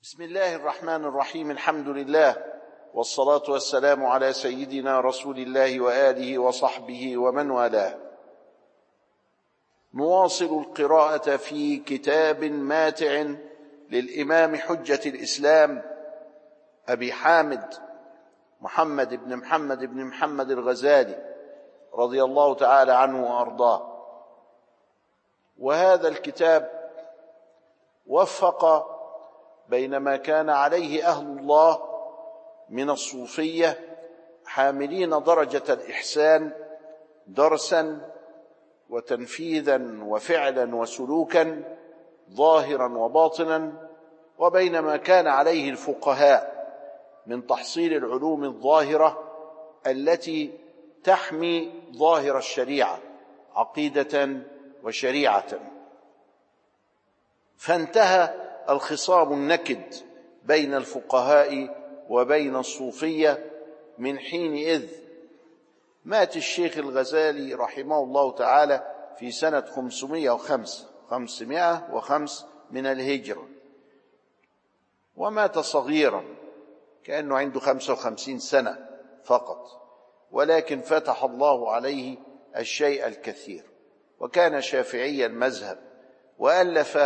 بسم الله الرحمن الرحيم الحمد لله والصلاه والسلام على سيدنا رسول الله واله وصحبه ومن والاه نواصل القراءه في كتاب ماتع للامام حجه الاسلام ابي حامد محمد بن محمد بن محمد الغزالي رضي الله تعالى عنه وارضاه وهذا الكتاب وفق بين ما كان عليه اهل الله من الصوفيه حاملين درجه الاحسان درسا وتنفيذا وفعلا وسلوكا ظاهرا وباطنا وبين ما كان عليه الفقهاء من تحصيل العلوم الظاهره التي تحمي ظاهر الشريعه عقيده وشريعه فانتهى الخصام النكد بين الفقهاء وبين الصوفيه من حينئذ مات الشيخ الغزالي رحمه الله تعالى في سنة 505 505 من الهجرة ومات صغيرا كأنه عنده 55 سنة فقط ولكن فتح الله عليه الشيء الكثير وكان شافعي المذهب وألف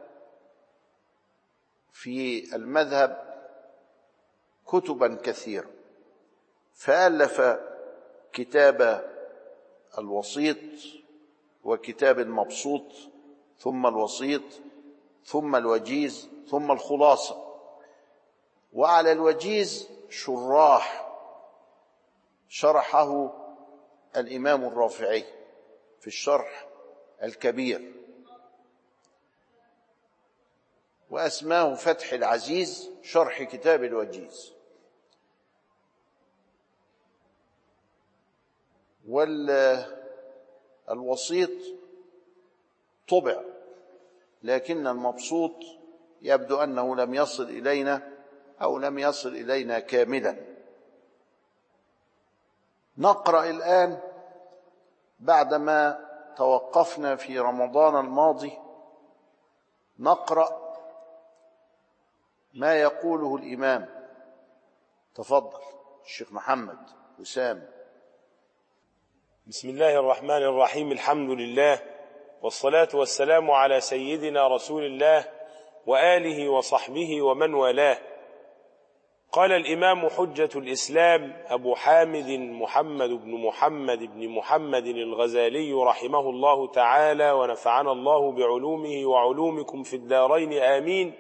في المذهب كتبا كثيرة فألف كتاب الوسيط وكتاب المبسوط ثم الوسيط ثم الوجيز ثم الخلاصة وعلى الوجيز شراح شرحه الإمام الرافعي في الشرح الكبير وأسماه فتح العزيز شرح كتاب الوجيز والوسيط طبع لكن المبسوط يبدو أنه لم يصل إلينا أو لم يصل إلينا كاملا نقرأ الآن بعدما توقفنا في رمضان الماضي نقرأ ما يقوله الإمام تفضل الشيخ محمد وسام بسم الله الرحمن الرحيم الحمد لله والصلاة والسلام على سيدنا رسول الله وآله وصحبه ومن والاه قال الإمام حجة الإسلام أبو حامد محمد بن محمد بن محمد الغزالي رحمه الله تعالى ونفعنا الله بعلومه وعلومكم في الدارين آمين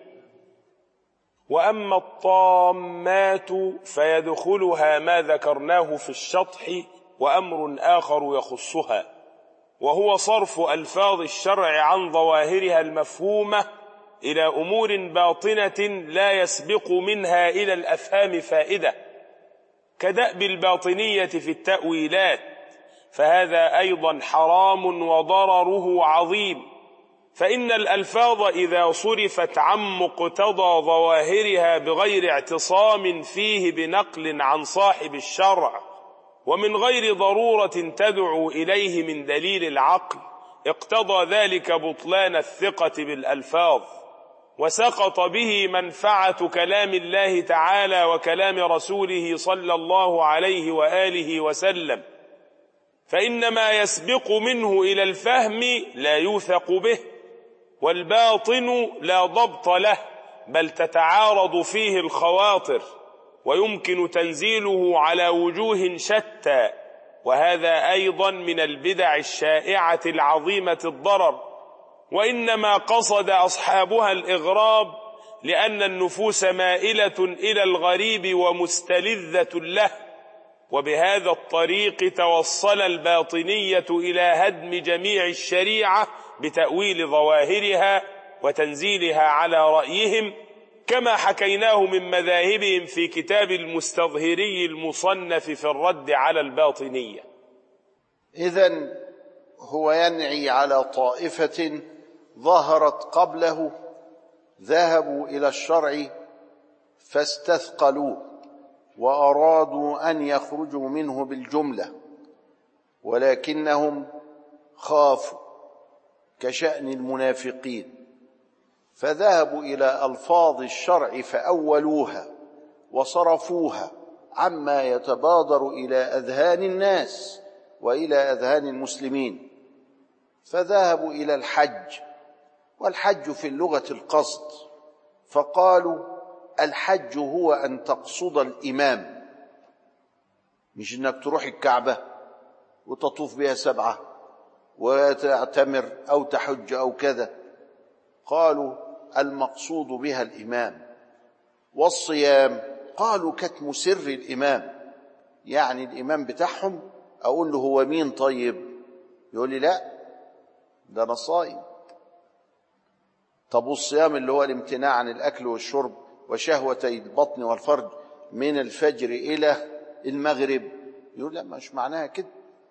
وأما الطامات فيدخلها ما ذكرناه في الشطح وأمر آخر يخصها وهو صرف ألفاظ الشرع عن ظواهرها المفهومة إلى أمور باطنة لا يسبق منها إلى الأفهام فائدة كدأب الباطنية في التأويلات فهذا أيضا حرام وضرره عظيم فإن الألفاظ إذا صرفت عن مقتضى ظواهرها بغير اعتصام فيه بنقل عن صاحب الشرع ومن غير ضرورة تدعو إليه من دليل العقل اقتضى ذلك بطلان الثقة بالألفاظ وسقط به منفعة كلام الله تعالى وكلام رسوله صلى الله عليه وآله وسلم فإن ما يسبق منه إلى الفهم لا يوثق به والباطن لا ضبط له بل تتعارض فيه الخواطر ويمكن تنزيله على وجوه شتى وهذا أيضا من البدع الشائعة العظيمة الضرر وإنما قصد أصحابها الإغراب لأن النفوس مائلة إلى الغريب ومستلذة له وبهذا الطريق توصل الباطنية إلى هدم جميع الشريعة بتأويل ظواهرها وتنزيلها على رأيهم كما حكيناه من مذاهبهم في كتاب المستظهري المصنف في الرد على الباطنية إذا هو ينعي على طائفة ظهرت قبله ذهبوا إلى الشرع فاستثقلوه وأرادوا أن يخرجوا منه بالجملة ولكنهم خافوا كشأن المنافقين فذهبوا الى الفاظ الشرع فاولوها وصرفوها عما يتبادر الى اذهان الناس والى اذهان المسلمين فذهبوا الى الحج والحج في اللغه القصد فقالوا الحج هو ان تقصد الامام مش انك تروح الكعبه وتطوف بها سبعه وتعتمر او تحج او كذا قالوا المقصود بها الامام والصيام قالوا كتم سر الامام يعني الامام بتاعهم اقول له هو مين طيب يقول لي لا ده انا صايم طب والصيام اللي هو الامتناع عن الاكل والشرب وشهوتي البطن والفرج من الفجر الى المغرب يقول لا مش معناها كده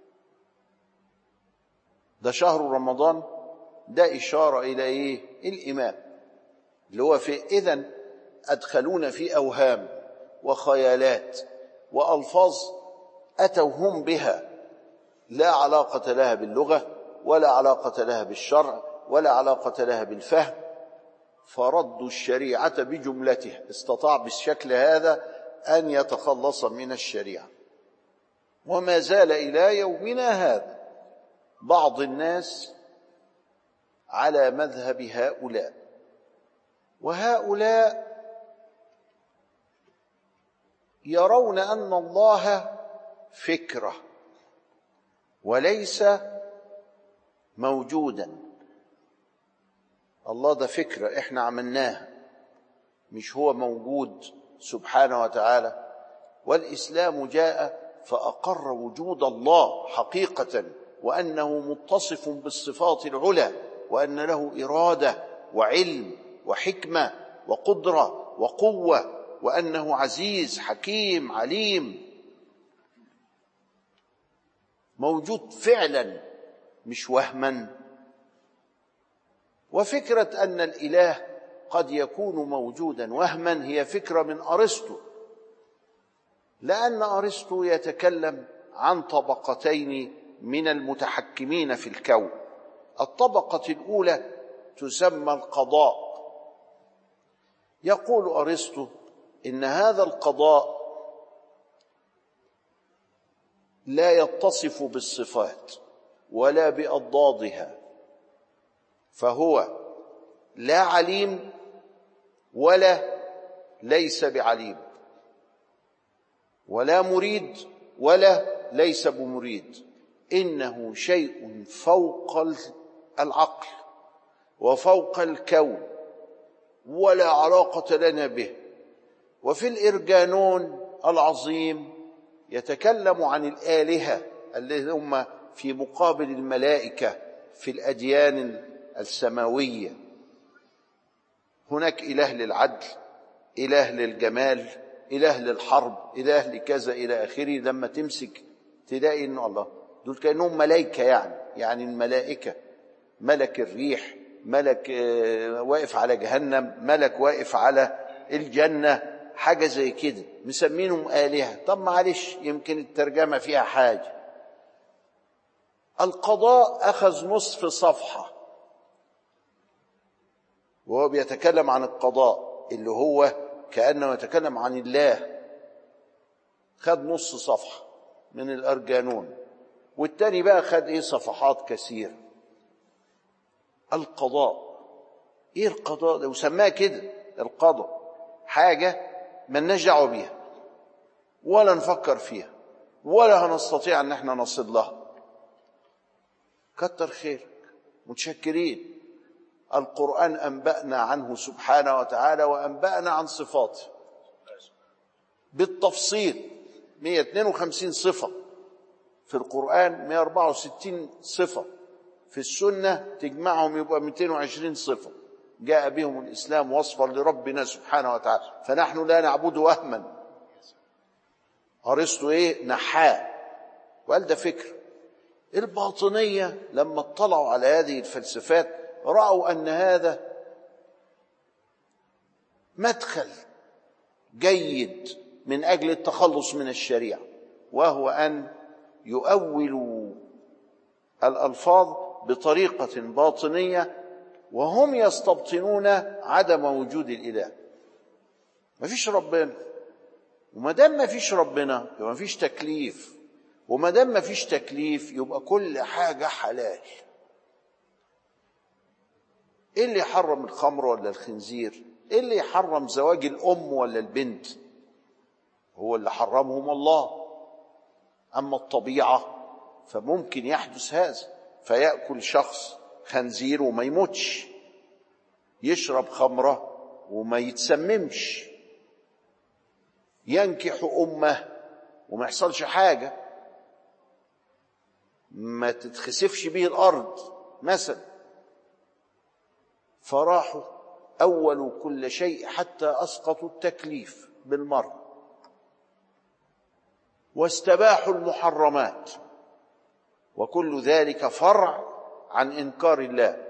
ده شهر رمضان ده إشارة إلى إيه؟ الإمام اللي هو في إذن أدخلونا في أوهام وخيالات وألفاظ أتوا هم بها لا علاقة لها باللغة ولا علاقة لها بالشرع ولا علاقة لها بالفهم فردوا الشريعة بجملتها استطاع بالشكل هذا أن يتخلص من الشريعة وما زال إلى يومنا هذا بعض الناس على مذهب هؤلاء وهؤلاء يرون ان الله فكره وليس موجودا الله ده فكره احنا عملناها مش هو موجود سبحانه وتعالى والاسلام جاء فاقر وجود الله حقيقه وانه متصف بالصفات العلى وان له اراده وعلم وحكمه وقدره وقوه وانه عزيز حكيم عليم موجود فعلا مش وهما وفكره ان الاله قد يكون موجودا وهما هي فكره من ارسطو لان ارسطو يتكلم عن طبقتين من المتحكمين في الكون الطبقه الاولى تسمى القضاء يقول ارسطو ان هذا القضاء لا يتصف بالصفات ولا باضدادها فهو لا عليم ولا ليس بعليم ولا مريد ولا ليس بمريد انه شيء فوق العقل وفوق الكون ولا علاقه لنا به وفي الارجانون العظيم يتكلم عن الالهه الذين هم في مقابل الملائكه في الاديان السماويه هناك اله للعدل اله للجمال اله للحرب اله لكذا الى اخره لما تمسك تلاقي انه الله دول كانهم ملائكه يعني يعني الملائكه ملك الريح ملك واقف على جهنم ملك واقف على الجنه حاجه زي كده مسمينهم الهه طب معلش يمكن الترجمه فيها حاجه القضاء اخذ نصف صفحه وهو بيتكلم عن القضاء اللي هو كانه يتكلم عن الله خد نص صفحه من الارجانون والتاني بقى خد ايه صفحات كثير القضاء ايه القضاء ده وسماه كده القضاء حاجه ملناش دعوه بيها ولا نفكر فيها ولا هنستطيع ان احنا نصل لها كتر خيرك متشكرين القران انبانا عنه سبحانه وتعالى وانبانا عن صفاته بالتفصيل 152 صفه في القرآن 164 صفة في السنة تجمعهم يبقى 220 صفة جاء بهم الإسلام وصفا لربنا سبحانه وتعالى فنحن لا نعبد وهما أرسطو إيه نحاء وقال ده فكر الباطنية لما اطلعوا على هذه الفلسفات رأوا أن هذا مدخل جيد من أجل التخلص من الشريعة وهو أن يؤول الألفاظ بطريقة باطنية وهم يستبطنون عدم وجود الاله مفيش ربنا وما دام مفيش ربنا يبقى مفيش تكليف وما دام مفيش تكليف يبقى كل حاجه حلال ايه اللي يحرم الخمر ولا الخنزير ايه اللي يحرم زواج الام ولا البنت هو اللي حرمهم الله اما الطبيعه فممكن يحدث هذا فياكل شخص خنزير وما يموتش يشرب خمره وما يتسممش ينكح امه وما يحصلش حاجه ما تتخسفش به الارض مثلا فراحوا اولوا كل شيء حتى اسقطوا التكليف بالمره واستباحوا المحرمات وكل ذلك فرع عن انكار الله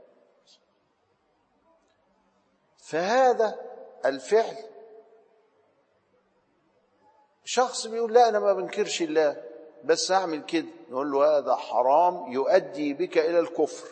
فهذا الفعل شخص بيقول لا انا ما بنكرش الله بس اعمل كده نقول له هذا حرام يؤدي بك الى الكفر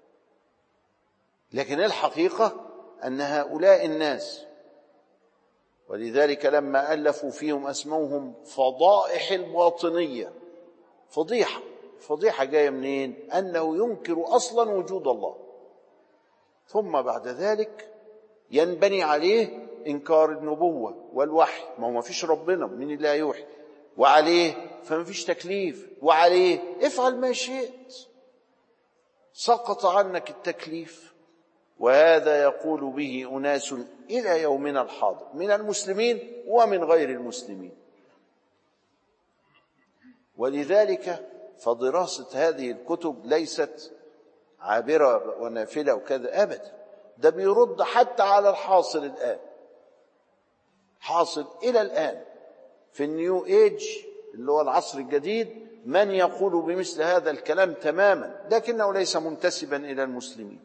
لكن الحقيقه ان هؤلاء الناس ولذلك لما الفوا فيهم اسموهم فضائح الباطنيه فضيحه فضيحه جايه منين انه ينكر اصلا وجود الله ثم بعد ذلك ينبني عليه انكار النبوه والوحي ما هو ما فيش ربنا من اللي يوحي وعليه فما فيش تكليف وعليه افعل ما شئت سقط عنك التكليف وهذا يقول به اناس الى يومنا الحاضر من المسلمين ومن غير المسلمين ولذلك فدراسه هذه الكتب ليست عابره ونافله وكذا ابدا ده بيرد حتى على الحاصل الان حاصل الى الان في النيو ايج اللي هو العصر الجديد من يقول بمثل هذا الكلام تماما لكنه ليس منتسبا الى المسلمين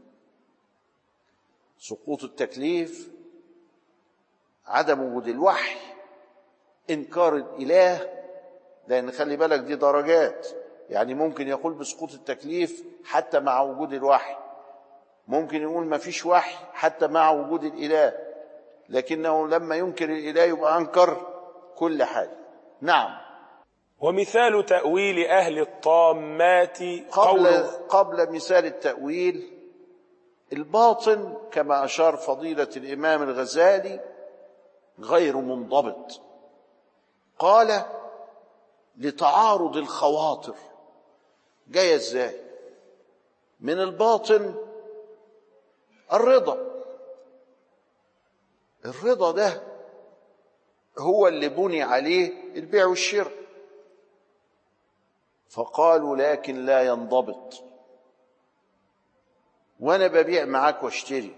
سقوط التكليف عدم وجود الوحي انكار الاله لان خلي بالك دي درجات يعني ممكن يقول بسقوط التكليف حتى مع وجود الوحي ممكن يقول ما فيش وحي حتى مع وجود الاله لكنه لما ينكر الاله يبقى انكر كل حاجه نعم ومثال تأويل أهل الطامات قبل قول قبل مثال التأويل الباطن كما أشار فضيلة الإمام الغزالي غير منضبط قال لتعارض الخواطر جاية ازاي من الباطن الرضا الرضا ده هو اللي بني عليه البيع والشراء فقالوا لكن لا ينضبط وانا ببيع معاك واشتري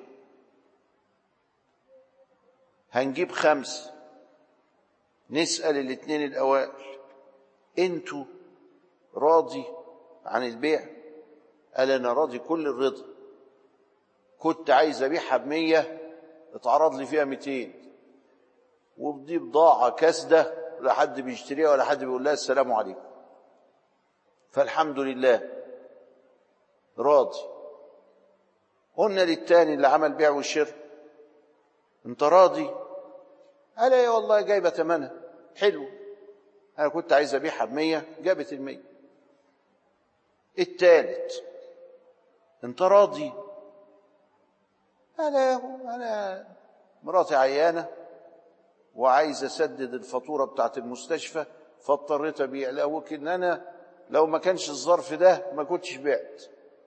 هنجيب خمس نسأل الاتنين الأوائل انتوا راضي عن البيع قال انا راضي كل الرضا كنت عايز ابيعها بمية اتعرض لي فيها ميتين ودي بضاعة كاسدة لا حد بيشتريها ولا حد بيقول لها السلام عليكم فالحمد لله راضي قلنا للتاني اللي عمل بيع وشراء انت راضي قال ايه والله جايبه ثمنها حلو انا كنت عايز ابيعها بمية جابت المية التالت انت راضي انا انا مراتي عيانه وعايز اسدد الفاتوره بتاعت المستشفى فاضطريت ابيع لا ان انا لو ما كانش الظرف ده ما كنتش بعت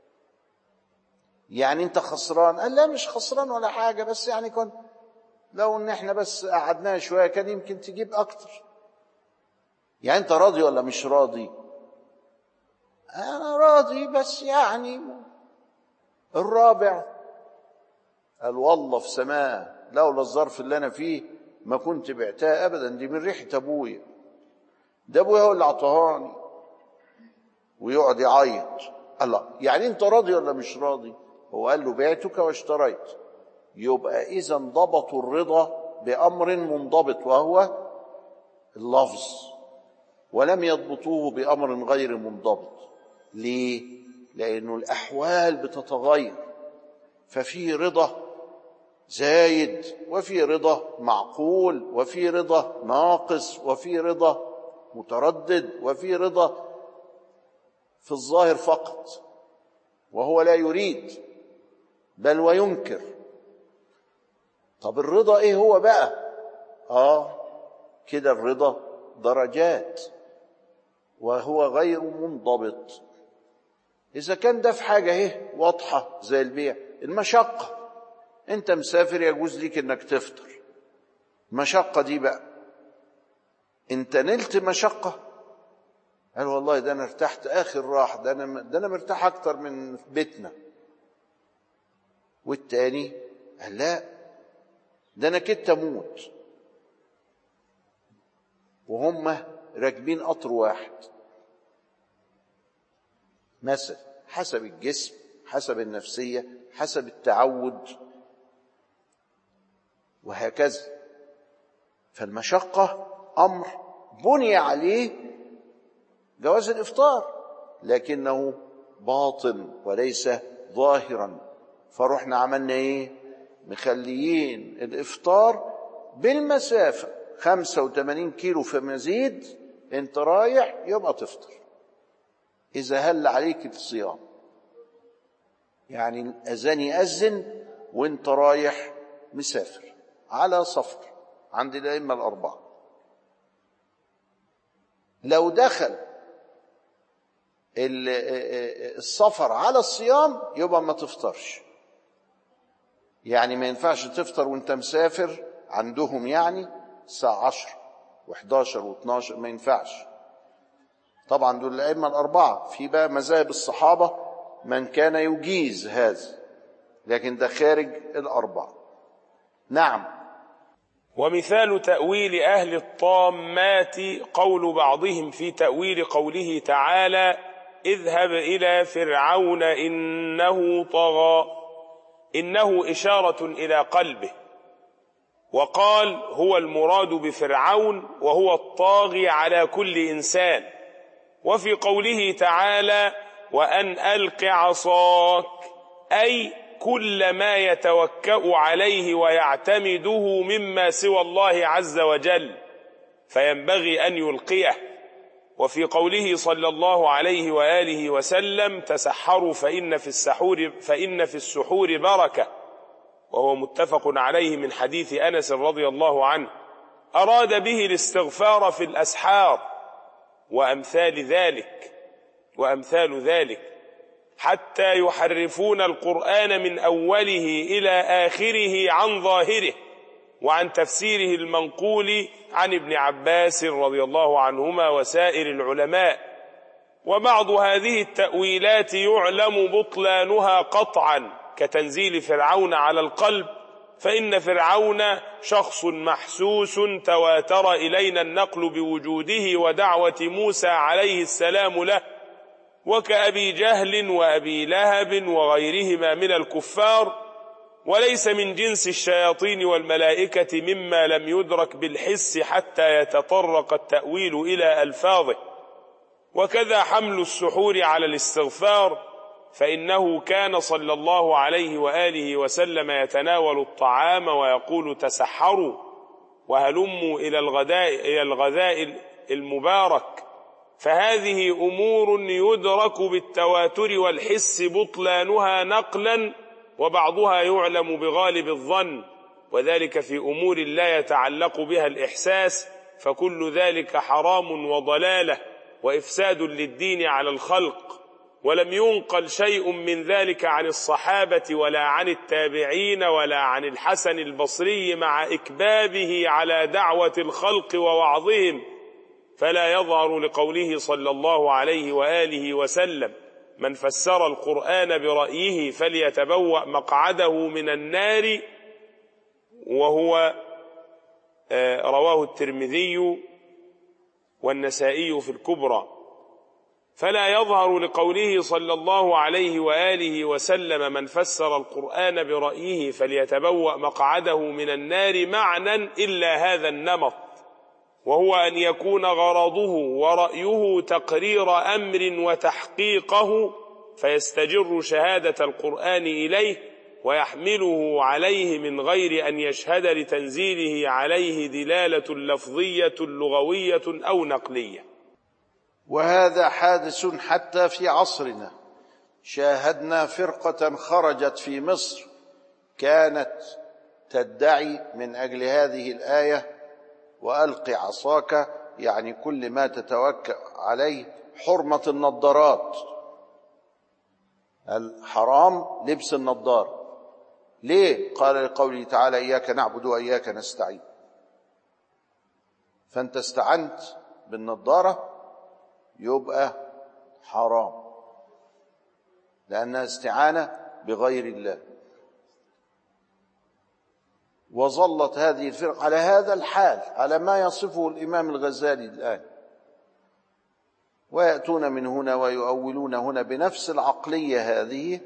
يعني انت خسران قال لا مش خسران ولا حاجه بس يعني كنت لو ان احنا بس قعدناها شويه كان يمكن تجيب اكتر يعني انت راضي ولا مش راضي انا راضي بس يعني الرابع قال والله في سماء لولا الظرف اللي انا فيه ما كنت بعتها ابدا دي من ريحه ابويا ده ابويا هو اللي عطاهاني ويقعد يعيط الله يعني انت راضي ولا مش راضي هو قال له بعتك واشتريت يبقى اذا ضبطوا الرضا بامر منضبط وهو اللفظ ولم يضبطوه بامر غير منضبط ليه لانه الاحوال بتتغير ففي رضا زايد وفي رضا معقول وفي رضا ناقص وفي رضا متردد وفي رضا في الظاهر فقط وهو لا يريد بل وينكر طب الرضا ايه هو بقى اه كده الرضا درجات وهو غير منضبط اذا كان ده في حاجه اهي واضحه زي البيع المشقه انت مسافر يجوز ليك انك تفطر المشقه دي بقى انت نلت مشقه قال والله ده انا ارتحت اخر راحه ده انا ده انا مرتاح اكتر من بيتنا والتاني قال لا ده انا كنت اموت وهم راكبين قطر واحد مثلا حسب الجسم حسب النفسيه حسب التعود وهكذا فالمشقه امر بني عليه جواز الافطار لكنه باطن وليس ظاهرا فرحنا عملنا ايه مخليين الافطار بالمسافه 85 كيلو فما زيد انت رايح يبقى تفطر اذا هل عليك الصيام يعني الاذان ياذن وانت رايح مسافر على سفر عند الائمه الاربعه لو دخل السفر على الصيام يبقى ما تفطرش يعني ما ينفعش تفطر وانت مسافر عندهم يعني الساعة عشر وحداشر واثناشر ما ينفعش طبعا دول الأئمة الأربعة في بقى مذاهب الصحابة من كان يجيز هذا لكن ده خارج الأربعة نعم ومثال تأويل أهل الطامات قول بعضهم في تأويل قوله تعالى اذهب إلى فرعون إنه طغى إنه إشارة إلى قلبه وقال هو المراد بفرعون وهو الطاغي على كل إنسان وفي قوله تعالى وأن ألق عصاك أي كل ما يتوكأ عليه ويعتمده مما سوى الله عز وجل فينبغي أن يلقيه وفي قوله صلى الله عليه وآله وسلم تسحروا فإن في السحور فإن في السحور بركة وهو متفق عليه من حديث أنس رضي الله عنه أراد به الاستغفار في الأسحار وأمثال ذلك وأمثال ذلك حتى يحرفون القرآن من أوله إلى آخره عن ظاهره وعن تفسيره المنقول عن ابن عباس رضي الله عنهما وسائر العلماء وبعض هذه التأويلات يعلم بطلانها قطعا كتنزيل فرعون على القلب فإن فرعون شخص محسوس تواتر إلينا النقل بوجوده ودعوة موسى عليه السلام له وكأبي جهل وأبي لهب وغيرهما من الكفار وليس من جنس الشياطين والملائكة مما لم يدرك بالحس حتى يتطرق التأويل إلى ألفاظه وكذا حمل السحور على الاستغفار فإنه كان صلى الله عليه وآله وسلم يتناول الطعام ويقول تسحروا وهلموا إلى الغداء, إلى الغذاء المبارك فهذه أمور يدرك بالتواتر والحس بطلانها نقلا وبعضها يعلم بغالب الظن وذلك في أمور لا يتعلق بها الإحساس فكل ذلك حرام وضلاله وإفساد للدين على الخلق ولم ينقل شيء من ذلك عن الصحابة ولا عن التابعين ولا عن الحسن البصري مع إكبابه على دعوة الخلق ووعظهم فلا يظهر لقوله صلى الله عليه وآله وسلم من فسر القرآن برأيه فليتبوأ مقعده من النار وهو رواه الترمذي والنسائي في الكبرى فلا يظهر لقوله صلى الله عليه وآله وسلم من فسر القرآن برأيه فليتبوأ مقعده من النار معنى إلا هذا النمط وهو أن يكون غرضه ورأيه تقرير أمر وتحقيقه فيستجر شهادة القرآن إليه ويحمله عليه من غير أن يشهد لتنزيله عليه دلالة لفظية لغوية أو نقلية وهذا حادث حتى في عصرنا شاهدنا فرقة خرجت في مصر كانت تدعي من أجل هذه الآية وألق عصاك يعني كل ما تتوكل عليه حرمة النظارات الحرام لبس النظارة ليه قال لقوله تعالى إياك نعبد وإياك نستعين فأنت استعنت بالنظارة يبقى حرام لأنها استعانة بغير الله وظلت هذه الفرقة على هذا الحال على ما يصفه الإمام الغزالي الآن ويأتون من هنا ويؤولون هنا بنفس العقلية هذه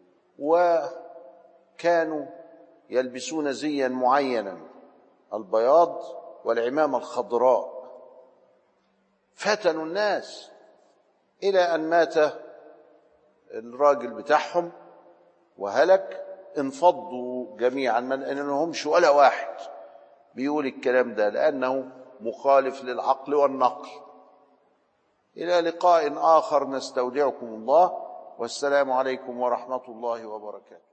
وكانوا يلبسون زيا معينا البياض والعمامة الخضراء فتنوا الناس إلى أن مات الراجل بتاعهم وهلك انفضوا جميعا من انهمش ولا واحد بيقول الكلام ده لانه مخالف للعقل والنقل الى لقاء اخر نستودعكم الله والسلام عليكم ورحمه الله وبركاته